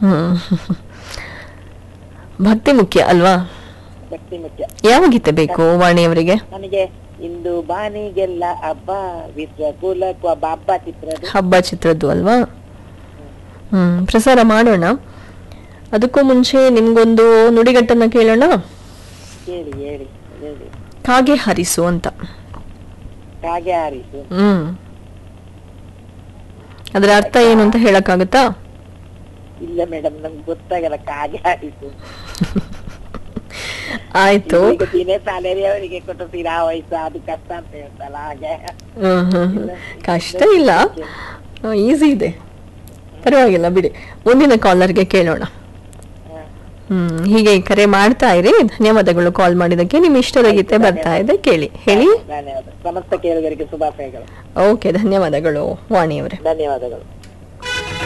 ಹ್ಮ್ ಭಕ್ತಿ ಮುಖ್ಯ ಅಲ್ವಾ ಭಕ್ತಿ ಮುಖ್ಯ ಯಾವ ಗೀತೆ ಬೇಕು ವಾಣಿಯವರಿಗೆ ನನಗೆ ಇಂದು ಬಾನಿಗೆಲ್ಲ ಹಬ್ಬ ವಿಶ್ವ ಕುಲಕ್ಕೂ ಹಬ್ಬ ಹಬ್ಬ ಚಿತ್ರದ ಹಬ್ಬ ಚಿತ್ರದ್ದು ಅಲ್ವಾ ಹ್ಮ್ ಪ್ರಸಾರ ಮಾಡೋಣ ಅದಕ್ಕೂ ಮುಂಚೆ ನಿಮ್ಗೊಂದು ನುಡಿಗಟ್ಟನ್ನ ಕೇಳೋಣ ಹೇಳಿ ಹೇಳಿ ಹೇಳಿ ಕಾಗೆ ಹರಿಸು ಅಂತ ಕಾಗೆ ಹಾರಿಸು ಹ್ಮ್ ಅದರ ಅರ್ಥ ಏನು ಅಂತ ಹೇಳಕ್ಕಾಗುತ್ತಾ ಇಲ್ಲ ಮೇಡಮ್ ನಮ್ಗೆ ಗೊತ್ತಾಗಲ್ಲ ಕಾಗೆ ಹಾರಿಸು ಆಯ್ತು ಈಗ ದಿನೇ ಸ್ಯಾಲರಿ ಅವರಿಗೆ ಕೊಟ್ಟು ತೀರಾ ವಯಸ್ಸು ಅದು ಕಷ್ಟ ಅಂತ ಹೇಳ್ತಲ್ಲ ಹಾಗೆ ಹ್ಮ್ ಹ್ಮ್ ಹ್ಮ್. ಕಷ್ಟ ಇಲ್ಲ ಈಸಿ ಇದೆ ಪರವಾಗಿಲ್ಲ ಬಿಡಿ ಮುಂದಿನ ಕಾಲರ್ಗೆ ಕೇಳೋಣ ಹ. ಹ್ಮ್ ಹೀಗೆ ಕರೆ ಮಾಡ್ತಾ ಇರಿ ಧನ್ಯವಾದಗಳು ಕಾಲ್ ಮಾಡಿದಕ್ಕೆ ನಿಮ್ ಇಷ್ಟದ ಗೀತೆ ಬರ್ತಾ ಇದೆ ಕೇಳಿ ಹೇಳಿ ಧನ್ಯವಾದ ಸಮಸ್ತ ಕೇಳುಗರಿಗೆ ಶುಭಾಶಯಗಳು ಓಕೆ ಧನ್ಯವಾದಗಳು ವಾಣಿಯವರೇ ಧನ್ಯವಾದಗಳು